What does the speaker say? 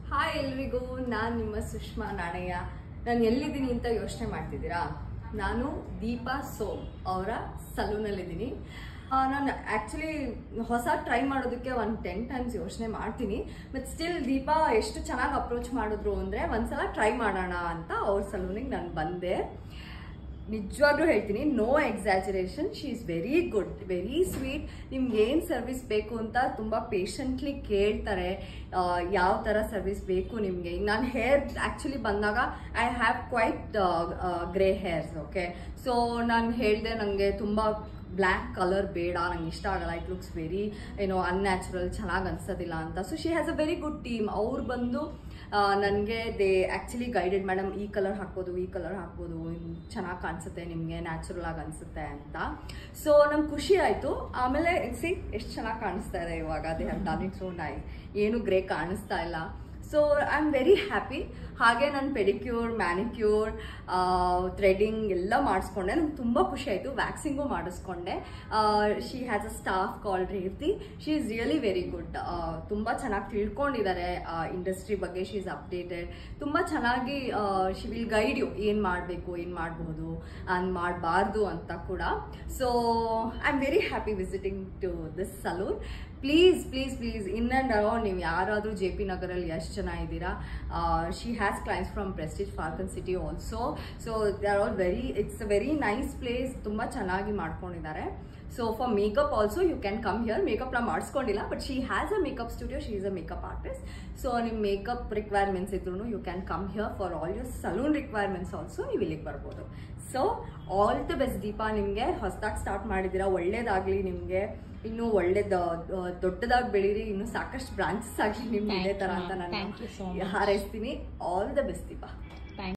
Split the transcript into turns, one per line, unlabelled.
Hi ಎಲ್ರಿಗೂ ನಾನು ನಿಮ್ಮ ಸುಷ್ಮಾ ನಾಣಯ್ಯ ನಾನು ಎಲ್ಲಿದ್ದೀನಿ ಅಂತ ಯೋಚನೆ ಮಾಡ್ತಿದ್ದೀರಾ ನಾನು ದೀಪಾ ಸೋಮ್ ಅವರ ಸಲೂನಲ್ಲಿದ್ದೀನಿ ನಾನು ಆ್ಯಕ್ಚುಲಿ ಹೊಸ ಟ್ರೈ ಮಾಡೋದಕ್ಕೆ ಒಂದು ಟೆನ್ ಟೈಮ್ಸ್ ಯೋಚನೆ ಮಾಡ್ತೀನಿ ಬಟ್ ಸ್ಟಿಲ್ ದೀಪಾ ಎಷ್ಟು ಚೆನ್ನಾಗಿ ಅಪ್ರೋಚ್ ಮಾಡಿದ್ರು ಅಂದರೆ ಒಂದ್ಸಲ ಟ್ರೈ ಮಾಡೋಣ ಅಂತ ಅವ್ರ ಸಲೂನಿಗೆ ನಾನು ಬಂದೆ ನಿಜವಾಗ್ಲೂ ಹೇಳ್ತೀನಿ no exaggeration she is very good very sweet ನಿಮ್ಗೆ ಏನು ಸರ್ವಿಸ್ ಬೇಕು ಅಂತ ತುಂಬ ಪೇಷಂಟ್ಲಿ ಕೇಳ್ತಾರೆ ಯಾವ ಥರ ಸರ್ವಿಸ್ ಬೇಕು ನಿಮಗೆ ನಾನು ಹೇರ್ ಆ್ಯಕ್ಚುಲಿ ಬಂದಾಗ I have quite grey hairs okay so ನಾನು ಹೇಳಿದೆ ನನಗೆ ತುಂಬ ಬ್ಲ್ಯಾಕ್ ಕಲರ್ ಬೇಡ ನಂಗೆ ಇಷ್ಟ ಆಗಲ್ಲ ಇಟ್ ಲುಕ್ಸ್ ವೆರಿ ಏನೋ ಅನ್ಯಾಚುರಲ್ ಚೆನ್ನಾಗಿ ಅನ್ಸೋದಿಲ್ಲ ಅಂತ so she has a very good team ಅವ್ರು ಬಂದು ನನಗೆ ದೇ ಆ್ಯಕ್ಚುಲಿ ಗೈಡೆಡ್ ಮೇಡಮ್ ಈ ಕಲರ್ ಹಾಕ್ಬೋದು ಈ ಕಲರ್ ಹಾಕ್ಬೋದು ಚೆನ್ನಾಗಿ ಕಾಣಿಸುತ್ತೆ ನಿಮಗೆ ನ್ಯಾಚುರಲ್ ಆಗಿ ಅನಿಸುತ್ತೆ ಅಂತ ಸೊ ನಮ್ಗೆ ಖುಷಿ ಆಯಿತು ಆಮೇಲೆ ಸಿ ಎಷ್ಟು ಚೆನ್ನಾಗಿ ಕಾಣಿಸ್ತಾ ಇದೆ ಇವಾಗ they have done it so nice ಏನು ಗ್ರೇ ಕಾಣಿಸ್ತಾ ಇಲ್ಲ so I am very happy ಹಾಗೆ ನಾನು ಪೆಡಿಕ್ಯೂರ್ ಮ್ಯಾನಿಕ್ಯೂರ್ ಥ್ರೆಡಿಂಗ್ ಎಲ್ಲ ಮಾಡಿಸ್ಕೊಂಡೆ ನಂಗೆ ತುಂಬ ಖುಷಿ ಆಯಿತು ವ್ಯಾಕ್ಸಿಂಗು ಮಾಡಿಸ್ಕೊಂಡೆ she has a staff call Revathi she is really very good ತುಂಬ ಚೆನ್ನಾಗಿ ತಿಳ್ಕೊಂಡಿದ್ದಾರೆ ಇಂಡಸ್ಟ್ರಿ ಬಗ್ಗೆ ಶಿ ಈಸ್ ಅಪ್ಡೇಟೆಡ್ ತುಂಬ ಚೆನ್ನಾಗಿ ಶಿ ವಿಲ್ ಗೈಡ್ ಯು ಏನು ಮಾಡಬೇಕು ಏನು ಮಾಡಬಹುದು and ಮಾಡಬಾರ್ದು ಅಂತ ಕೂಡ so I am very happy visiting to this salon please please please in and around ನೀವು ಯಾರಾದರೂ ಜೆ ಪಿ ನಗರಲ್ಲಿ ಎಷ್ಟು ಜನ ಇದ್ದೀರಾ she has clients from Prestige Falcon City also so they are all very it's a very nice place ತುಂಬ ಚೆನ್ನಾಗಿ ಮಾಡ್ಕೊಂಡಿದ್ದಾರೆ so for makeup also you can come here makeup ನಾ ಮಾಡಿಸ್ಕೊಂಡಿಲ್ಲ but she has a makeup studio she is a makeup artist so ನಿಮ್ಮ makeup requirements ಇದ್ರೂ you can come here for all your salon requirements also ನೀವು ಇಲ್ಲಿಗೆ ಬರ್ಬೋದು so all the best Deepa ನಿಮಗೆ ಹೊಸದಾಗಿ start ಮಾಡಿದ್ದೀರಾ ಒಳ್ಳೇದಾಗಲಿ ನಿಮಗೆ ಇನ್ನೂ ಒಳ್ಳೇದು ದೊಡ್ಡದಾಗಿ ಬೆಳೀರಿ ಇನ್ನೂ ಸಾಕಷ್ಟು ಬ್ರಾಂಚಸ್ ಆಗಲಿ ನಿಮ್ಗೆ ಇದೇ ಥರ ಅಂತ
Thank you so
ನಾನು
much.
ಹಾರೈಸ್ತೀನಿ ಆಲ್ ದ ಬೆಸ್ಟ್ ದೀಪಾ